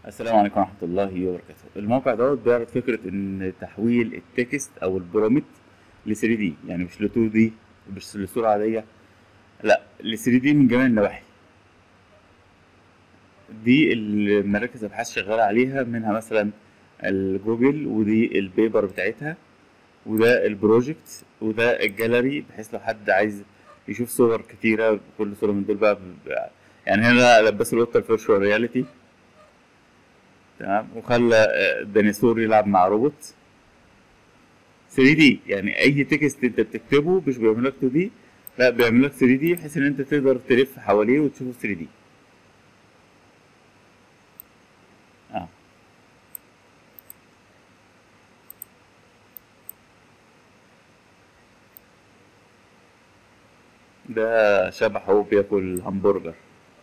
السلام عليكم ورحمة الله وبركاته الموقع دوت بيعرض فكرة ان تحويل التكست او البرومت ل 3 دي يعني مش ل 2 دي مش لصورة عادية لا ل 3 دي من جميع النواحي دي المراكز ابحاث شغالة عليها منها مثلا الجوجل ودي البيبر بتاعتها وده البروجكت وده الجاليري بحيث لو حد عايز يشوف صور كتيرة كل صورة من دول بقى بقى- يعني هنا لبسوا القطة الفيرشوال رياليتي تمام وخلى آه، ديناصور يلعب مع روبوت 3 دي يعني اي تكست انت بتكتبه مش بيعمل لك 2 دي لا بيعمل لك 3 دي بحيث ان انت تقدر تلف حواليه وتشوفه 3 دي اه ده شبح هو بياكل همبرجر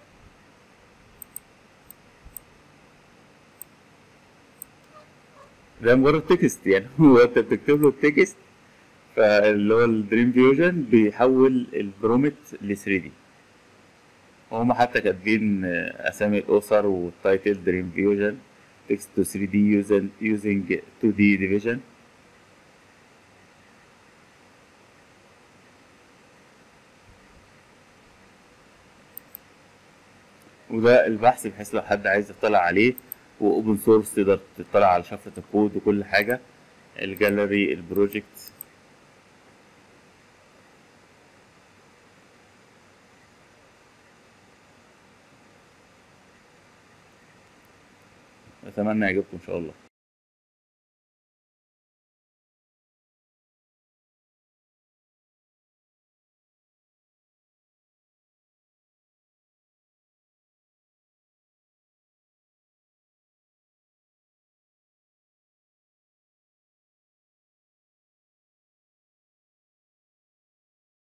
ده مجرد تكست يعني هو انت بتكتب له التكست فاللي هو الدريم فيوجن بيحول البرومت ل 3 دي وهم حتى كاتبين آه، اسامي الاسر والتايتل دريم فيوجن تكست تو 3 دي using 2 دي ديفيجن وده البحث بحيث لو حد عايز يطلع عليه واوبن سورس تقدر تطلع على شفرة الكود وكل حاجة الجاليري البروجكت اتمنى يعجبكم ان شاء الله